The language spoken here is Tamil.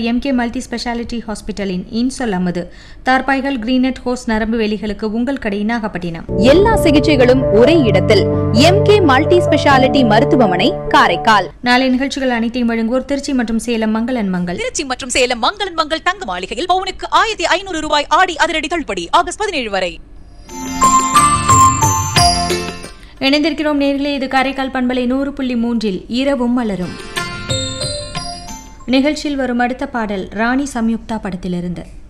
எம்கே மல்டி ஸ்பெஷாலிட்டி ஹாஸ்பிட்டலின் இன்சொல் அமுது தார்பாய்கள் கிரீனட் ஹோஸ் நரம்பு வேலிகளுக்கு உங்கள் கடை நாகப்பட்டினம் எல்லா சிகிச்சைகளும் ஒரே இடத்தில் எம்கே மல்டி ஸ்பெஷாலிட்டி மருத்துவமனை காரைக்கால் நாளை நிகழ்ச்சிகள் அனைத்தையும் வழங்குவோர் திருச்சி மற்றும் சேலம் மங்களன் மங்கள் திருச்சி மற்றும் சேலம் மங்களன் மங்கள் தங்க மாளிகையில் பவுனுக்கு ஆயிரத்தி ஐநூறு ரூபாய் ஆடி அதிரடி தள்ளுபடி ஆகஸ்ட் பதினேழு வரை இணைந்திருக்கிறோம் நேர்களே இது காரைக்கால் பண்பலை நூறு புள்ளி மூன்றில் இரவும் மலரும் நிகழ்ச்சியில் வரும் அடுத்த பாடல் ராணி சம்யுக்தா படத்திலிருந்து